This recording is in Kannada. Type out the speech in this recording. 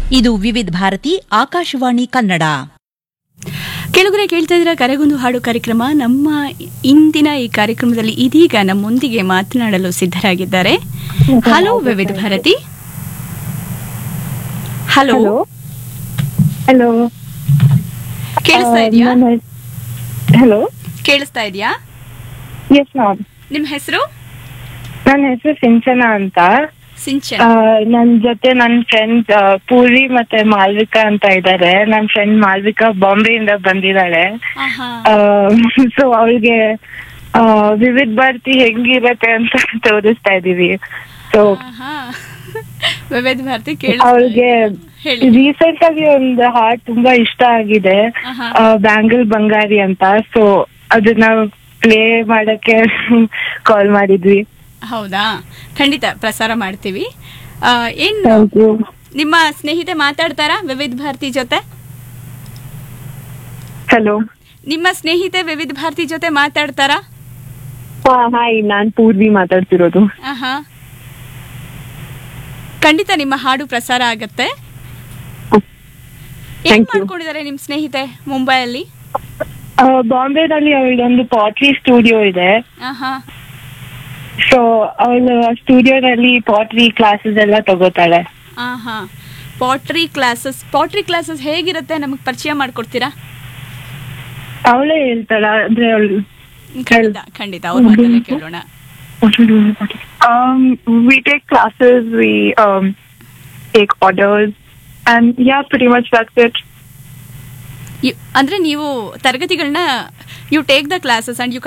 ಇದು ವಿವಿಧ ಭಾರತಿ ಆಕಾಶವಾಣಿ ಕನ್ನಡ ಕೆಳಗರೆ ಕೇಳ್ತಾ ಇದ್ದೀರಾ ಕರೆಗೊಂದು ಹಾಡು ಕಾರ್ಯಕ್ರಮ ನಮ್ಮ ಇಂದಿನ ಈ ಕಾರ್ಯಕ್ರಮದಲ್ಲಿ ಇದೀಗ ನಮ್ಮೊಂದಿಗೆ ಮಾತನಾಡಲು ಸಿದ್ಧರಾಗಿದ್ದಾರೆ ಹಲೋ ವಿವಿಧ ಭಾರತಿ ಹಲೋ ಹಲೋ ಕೇಳಿಸ್ತಾ ಇದೆಯಾ ಹಲೋ ಕೇಳಿಸ್ತಾ ಇದೆಯಾ ಎಸ್ ಮ್ಯಾಮ್ ನಿಮ್ ಹೆಸರು ನನ್ನ ಹೆಸರು ಸಿಂಚನ ಅಂತ ಸಿಂಚನ್ ಆ, ನನ್ ಜೊತೆ ನನ್ ಫ್ರೆಂಡ್ ಪೂರಿ ಮತ್ತೆ ಮಾಲ್ವಿಕಾ ಅಂತ ಇದ್ದಾರೆ ನನ್ ಫ್ರೆಂಡ್ ಮಾಲ್ವಿಕಾ ಬಾಂಬೆಯಿಂದ ಬಂದಿದ್ದಾಳೆ ಆಹಾ. ಸೊ ಅವಳಿಗೆ ವಿವಿಧ ಭಾರತಿ ಹೆಂಗಿರತ್ತೆ ಅಂತ ತೋರಿಸ್ತಾ ಇದೀವಿ ಸೊ ಆಹಾ. ವಿವಿಧ ಭಾರತಿ ಅವಳಿಗೆ ಹೇಳಿ ರೀಸೆಂಟ್ ಆಗಿ ಒಂದು ಹಾಡ್ ತುಂಬಾ ಇಷ್ಟ ಆಗಿದೆ ಆಹಾ. ಬ್ಯಾಂಗಲ್ ಬಂಗಾರಿ ಅಂತ ಸೊ ಅದನ್ನ ಪ್ಲೇ ಮಾಡಕ್ಕೆ ಕಾಲ್ ಮಾಡಿದ್ವಿ ಹೌದಾ ಖಂಡಿತ ಪ್ರಸಾರ ಮಾಡ್ತೀವಿ ಆ, ಏನ್ ಥ್ಯಾಂಕ್ ಯು ನಿಮ್ಮ ಸ್ನೇಹಿತೆ ಮಾತಾಡ್ತಾರಾ ವಿವಿಧ ಭಾರತಿ ಜೊತೆ ಹಲೋ ನಿಮ್ಮ ಸ್ನೇಹಿತೆ ವಿವಿಧ ಭಾರತಿ ಜೊತೆ ಮಾತಾಡ್ತಾರಾ ಹಾಯ್ ನಾನ್ ಪೂರ್ವಿ ಮಾತಾಡ್ತಿರೋದು ಆಹಾ ಖಂಡಿತ ನಿಮ್ಮ ಹಾಡು ಪ್ರಸಾರ ಆಗತ್ತೆ ಏನ್ Thank you. ಮಾಡ್ಕೊಂಡಿದ್ದಾರೆ ನಿಮ್ ಸ್ನೇಹಿತೆ ಮುಂಬೈಯಲ್ಲಿ ಬಾಂಬೆನಲ್ಲಿ ಅವಳದೊಂದು ಪಾಟ್ರಿ ಸ್ಟುಡಿಯೋ ಇದೆ ಆಹಾ ಸೊ ಅವಳು ಸ್ಟುಡಿಯೋನಲ್ಲಿ ಪಾಟ್ರಿ ಕ್ಲಾಸಸ್ ಎಲ್ಲ ತಗೋತಾಳೆ ಆಹಾ ಪಾಟ್ರಿ ಕ್ಲಾಸಸ್ ಪಾಟ್ರಿ ಕ್ಲಾಸಸ್ ಹೇಗಿರುತ್ತೆ ನಮಗೆ ಪರಿಚಯ ಮಾಡ್ಕೊಡ್ತೀರಾ ಅವಳೇ ಹೇಳ್ತಾಳ ಅಂದ್ರೆ ಅವಳು ಖಂಡಿತ ಖಂಡಿತ ಅವ್ರ ಮಾತಲ್ಲೇ ಕೇಳೋಣ Um, we take classes, we um, take orders, and yeah, pretty much that's it. You- ಅಂದ್ರೆ ನೀವು ತರಗತಿಗಳನ್ನ you take the classes and you